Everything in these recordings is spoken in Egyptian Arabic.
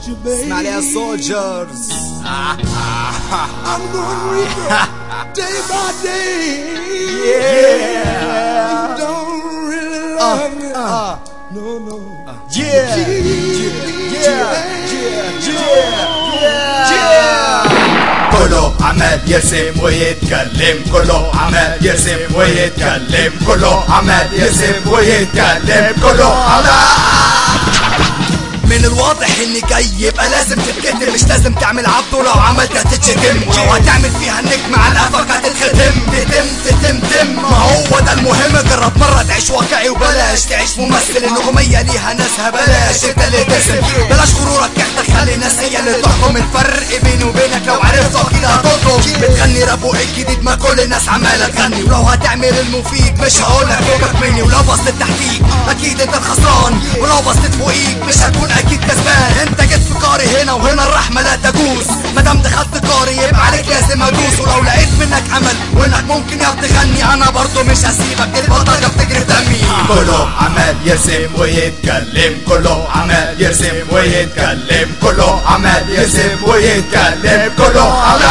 you, baby. اسمع لي يا سولجرز I'm going reaper day by day. Yeah. You don't really love me. uh. no, no. Yeah, yeah, yeah, yeah, yeah. كله عمال يرسم ويتكلم كله عمال يرسم ويتكلم كله عمال يرسم ويتكلم كله عمال من الواضح اني جاي يبقى لازم تتكتم مش لازم تعمل عبده لو عملت هتتشتم ولو هتعمل فيها النجم على قفك هتتختم تتم تتم تم ما هو ده المهم جرب مرة تعيش واقعي وبلاش تعيش ممثل النجومية ليها ناسها بلاش انت اللي تسم بلاش غرورك يحتاج خلي الناس هي اللي تحكم الفرق بيني وبينك لو عرفت اكيد هتطلب بتغني راب وايه الجديد ما كل الناس عمالة تغني ولو هتعمل المفيد مش هقولك فوقك مني ولو بصيت تحتيك اكيد انت الخسران ولو بصيت فوقيك مش هتكون اكيد كسبان انت جيت في قاري هنا وهنا الرحمه لا تجوز مادام دخلت قاري يبقى عليك لازم ادوس ولو لقيت منك امل وانك ممكن يا تغني انا برضو مش هسيبك البلطجه بتجري في دمي كله عمال يرسم ويتكلم كله عمال يرسم ويتكلم كله عمال يرسم ويتكلم كله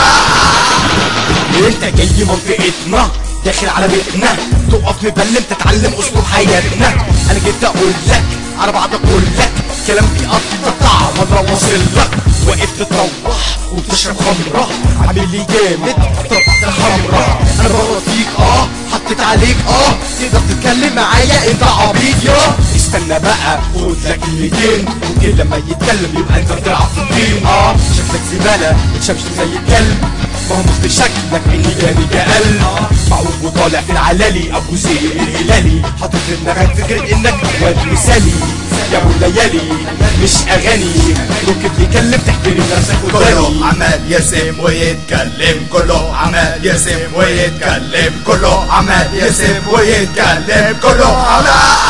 عمال انت جاي منطقتنا داخل على بيتنا تقف مبلم تتعلم اسلوب حياتنا انا جيت اقول لك على بعض اقول لك كلام بيقطع مضرب واصل لك واقف تتروح وبتشرب خمرة عامل لي جامد طرقت الحمرا انا بغلط فيك اه حطيت عليك اه تقدر تتكلم معايا انت عبيط يا استنى بقى خد لك كلمتين ممكن لما يتكلم يبقى انت بتلعب في الطين اه شكلك زبالة متشافش زي الكلب ما هو مش بشكلك اني جاني كقلب معروف وطالع في العلالي ابو زيد الهلالي حاطط في دماغك فكرة انك واد مثالي يا ابو ليالي مش اغاني ممكن تتكلم تحترم نفسك كله قدامي عمال يرسم ويتكلم كله عمال يرسم ويتكلم كله عمال يرسم ويتكلم كله عمال